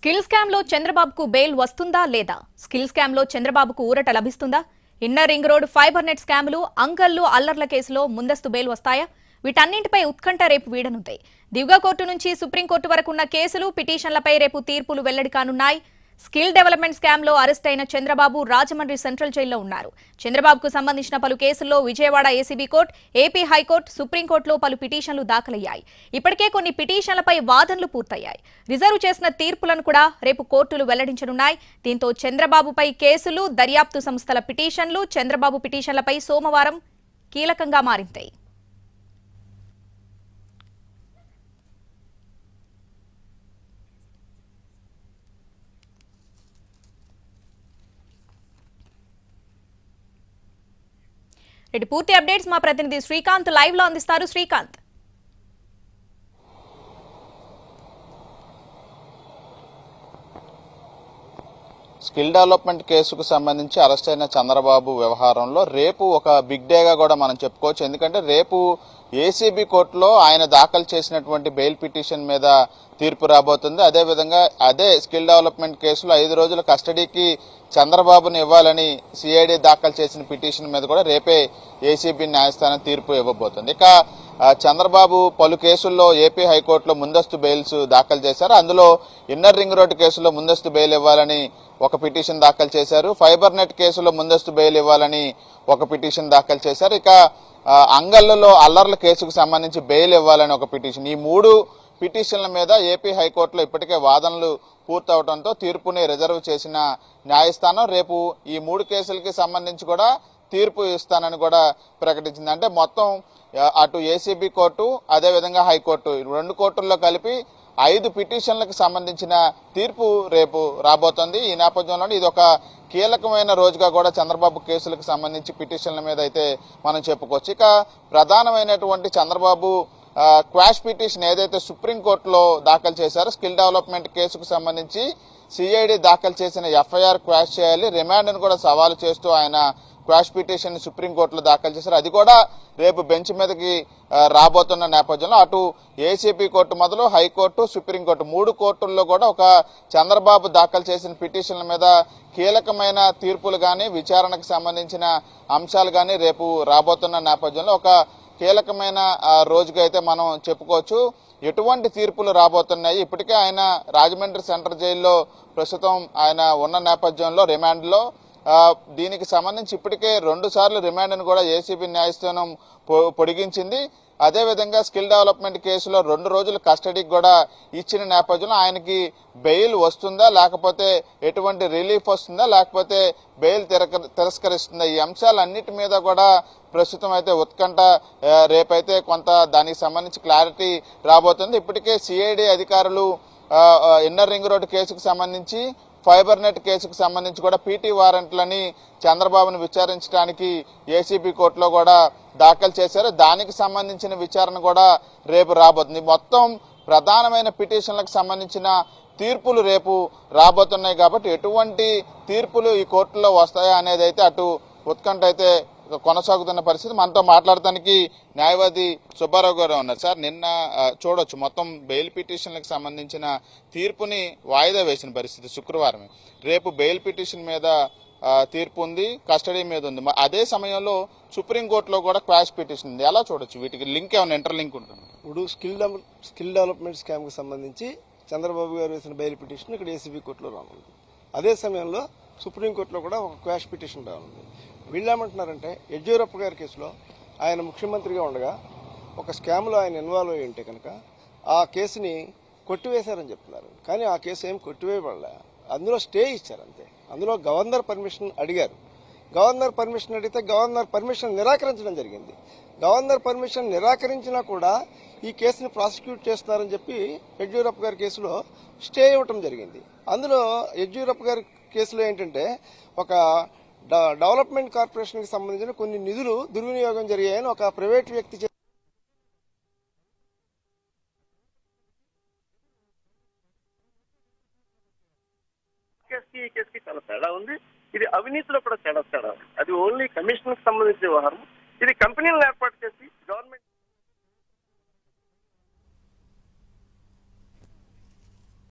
skill scam లో చంద్రబాబుకు bail వస్తుందా లేదా స్కిల్ స్కామ్ లో చంద్రబాబుకు ఊరట లభిస్తుందా inner ring road fibre net స్కామ్లు అంకల్లు అల్లర్ల కేసులో ముందస్తు బెయిల్ వస్తాయా వీటన్నింటిపై ఉత్కంఠ రేపు వీడనుంది దివ్గా కోర్టు నుంచి సుప్రీంకోర్టు వరకు ఉన్న కేసులు పిటిషన్లపై రేపు తీర్పులు వెల్లడి కానున్నాయి స్కిల్ డెవలప్మెంట్ స్కామ్ లో అరెస్ట్ అయిన చంద్రబాబు రాజమండ్రి సెంట్రల్ జైల్లో ఉన్నారు చంద్రబాబుకు సంబంధించిన పలు కేసుల్లో Vijayawada ACB court AP high court సుప్రీంకోర్టులో పలు పిటిషన్లు దాఖలయ్యాయి ఇప్పటికే కొన్ని పిటిషన్లపై వాదనలు పూర్తయ్యాయి రిజర్వ్ చేసిన తీర్పులను కూడా రేపు కోర్టులు వెల్లడించనున్నాయి దీంతో చంద్రబాబుపై కేసులు దర్యాప్తు సంస్థల పిటిషన్లు చంద్రబాబు పిటిషన్లపై సోమవారం కీలకంగా మారింతాయి రెడ్డి పూర్తి అప్డేట్స్ మా ప్రతినిధి శ్రీకాంత్ లైవ్ లో అందిస్తారు శ్రీకాంత్ స్కిల్ డెవలప్మెంట్ కేసుకు సంబంధించి అరెస్ట్ అయిన చంద్రబాబు వ్యవహారంలో రేపు ఒక బిగ్ డేగా కూడా మనం చెప్పుకోవచ్చు ఎందుకంటే రేపు ఏసీబీ కోర్టులో ఆయన దాఖలు చేసినటువంటి బెయిల్ పిటిషన్ మీద తీర్పు రాబోతుంది అదేవిధంగా అదే స్కిల్ డెవలప్మెంట్ కేసులో ఐదు రోజుల కస్టడీకి చంద్రబాబుని ఇవ్వాలని సిఐడి దాఖలు చేసిన పిటిషన్ మీద కూడా రేపే ఏసీబీ న్యాయస్థానం తీర్పు ఇవ్వబోతుంది ఇక ఆ, చంద్రబాబు పలు కేసుల్లో ఏపీ హైకోర్టులో ముందస్తు బెయిల్స్ దాఖలు చేశారు అందులో ఇన్నర్ రింగ్ రోడ్డు కేసులో ముందస్తు బెయిల్ ఇవ్వాలని ఒక పిటిషన్ దాఖలు చేశారు ఫైబర్ నెట్ కేసులో ముందస్తు బెయిల్ ఇవ్వాలని ఒక పిటిషన్ దాఖలు చేశారు ఇక ఆ, అంగళ్ళలో అల్లర్ల కేసుకు సంబంధించి బెయిల్ ఇవ్వాలని ఒక పిటిషన్ ఈ మూడు పిటిషన్ల మీద ఏపీ హైకోర్టులో ఇప్పటికే వాదనలు పూర్తవడంతో తీర్పుని రిజర్వ్ చేసిన న్యాయస్థానం రేపు ఈ మూడు కేసులకి సంబంధించి కూడా తీర్పు ఇస్తానని కూడా ప్రకటించింది అంటే మొత్తం ఆ, అటు ఏసీబీ కోర్టు అదేవిధంగా హైకోర్టు ఈ రెండు కోర్టుల్లో కలిపి ఐదు పిటిషన్లకు సంబంధించిన తీర్పు రేపు రాబోతోంది ఈ నేపథ్యంలో ఇది ఒక కీలకమైన రోజుగా కూడా చంద్రబాబు కేసులకు సంబంధించి పిటిషన్ల మీద అయితే మనం చెప్పుకోవచ్చు ఇక ప్రధానమైనటువంటి చంద్రబాబు ఆ, క్వాష్ పిటిషన్ ఏదైతే సుప్రీంకోర్టులో దాఖలు చేశారో స్కిల్ డెవలప్మెంట్ కేసుకు సంబంధించి సిఐడి దాఖలు చేసిన ఎఫ్ఐఆర్ క్వాష్ చేయాలి రిమాండ్ను కూడా సవాలు చేస్తూ ఆయన క్వాష్ పిటిషన్ సుప్రీంకోర్టులో దాఖలు చేశారు అది కూడా రేపు బెంచ్ మీదకి ఆ, రాబోతున్న నేపథ్యంలో అటు ఏసీపీ కోర్టు మొదలు హైకోర్టు సుప్రీంకోర్టు మూడు కోర్టుల్లో కూడా ఒక చంద్రబాబు దాఖలు చేసిన పిటిషన్ల మీద కీలకమైన తీర్పులు కానీ విచారణకు సంబంధించిన అంశాలు కానీ రేపు రాబోతున్న నేపథ్యంలో ఒక కీలకమైన ఆ, రోజుగా అయితే మనం చెప్పుకోవచ్చు ఎటువంటి తీర్పులు రాబోతున్నాయి ఇప్పటికే ఆయన రాజమండ్రి సెంట్రల్ జైల్లో ప్రస్తుతం ఆయన ఉన్న నేపథ్యంలో రిమాండ్లో ఆ, దీనికి సంబంధించి ఇప్పటికే రెండు సార్లు రిమాండ్ను కూడా ఏసీబీ న్యాయస్థానం పొ- పొడిగించింది అదేవిధంగా స్కిల్ డెవలప్మెంట్ కేసులో రెండు రోజులు కస్టడీకి కూడా ఇచ్చిన నేపథ్యంలో ఆయనకి బెయిల్ వస్తుందా లేకపోతే ఎటువంటి రిలీఫ్ వస్తుందా లేకపోతే బెయిల్ తిరక తిరస్కరిస్తుందా ఈ అంశాలన్నిటి మీద కూడా ప్రస్తుతం అయితే ఉత్కంఠ ఆ, రేపైతే కొంత దానికి సంబంధించి క్లారిటీ రాబోతుంది ఇప్పటికే సిఐడి అధికారులు ఆ, ఆ, ఇన్నర్ రింగ్ రోడ్ కేసుకు సంబంధించి ఫైబర్ నెట్ కేసుకు సంబంధించి కూడా పీటీ వారెంట్లని చంద్రబాబును విచారించడానికి ఏసీబీ కోర్టులో కూడా దాఖలు చేశారు దానికి సంబంధించిన విచారణ కూడా రేపు రాబోతుంది మొత్తం ప్రధానమైన పిటిషన్లకు సంబంధించిన తీర్పులు రేపు రాబోతున్నాయి కాబట్టి ఎటువంటి తీర్పులు ఈ కోర్టులో వస్తాయా అనేది అయితే అటు ఉత్కంఠ అయితే కొనసాగుతున్న పరిస్థితి మనతో మాట్లాడటానికి న్యాయవాది సుబ్బారావు గారు ఉన్నారు సార్ నిన్న ఆ, చూడొచ్చు మొత్తం బెయిల్ పిటిషన్లకు సంబంధించిన తీర్పుని వాయిదా వేసిన పరిస్థితి శుక్రవారం రేపు బెయిల్ పిటిషన్ మీద ఆ, తీర్పు ఉంది కస్టడీ మీద ఉంది మ- అదే సమయంలో సుప్రీంకోర్టులో కూడా క్వాష్ పిటిషన్ ఉంది ఎలా చూడొచ్చు వీటికి లింక్ ఏమైనా ఇంటర్ లింక్ ఉంటుంది ఇప్పుడు స్కిల్ డెవ- స్కిల్ డెవలప్మెంట్ స్కామ్కి సంబంధించి చంద్రబాబు గారు వేసిన బెయిల్ పిటిషన్ ఇక్కడ ఏసీబీ కోర్టులో రానుంది అదే సమయంలో సుప్రీంకోర్టులో కూడా ఒక క్వాష్ పిటిషన్ రానుంది వీళ్ళు ఏమంటున్నారంటే యడ్యూరప్ప గారి కేసులో ఆయన ముఖ్యమంత్రిగా ఉండగా ఒక స్కామ్లో ఆయన ఇన్వాల్వ్ అయి ఉంటే కనుక ఆ కేసుని కొట్టివేశారని చెప్తున్నారు కానీ ఆ కేసు ఏం కొట్టివేయబడలే అందులో స్టే ఇచ్చారు అంతే అందులో గవర్నర్ పర్మిషన్ అడిగారు గవర్నర్ పర్మిషన్ అడిగితే గవర్నర్ పర్మిషన్ నిరాకరించడం జరిగింది గవర్నర్ పర్మిషన్ నిరాకరించినా కూడా ఈ కేసుని ప్రాసిక్యూట్ చేస్తున్నారని చెప్పి యడ్యూరప్ప గారి కేసులో స్టే ఇవ్వటం జరిగింది అందులో యడ్యూరప్ప గారి కేసులో ఏంటంటే ఒక డ- డెవలప్మెంట్ కార్పొరేషన్కి సంబంధించిన కొన్ని నిధులు దుర్వినియోగం జరిగాయని ఒక ప్రైవేట్ వ్యక్తి చే- కేసుకి ఈ కేసుకి చాలా తేడా ఉంది ఇది అవినీతిలో కూడా తేడా తేడా ఉంది అది ఓన్లీ కమిషన్ కి సంబంధించిన వ్యవహారం ఇది కంపెనీలను ఏర్పాటు చేసి గవర్నమెంట్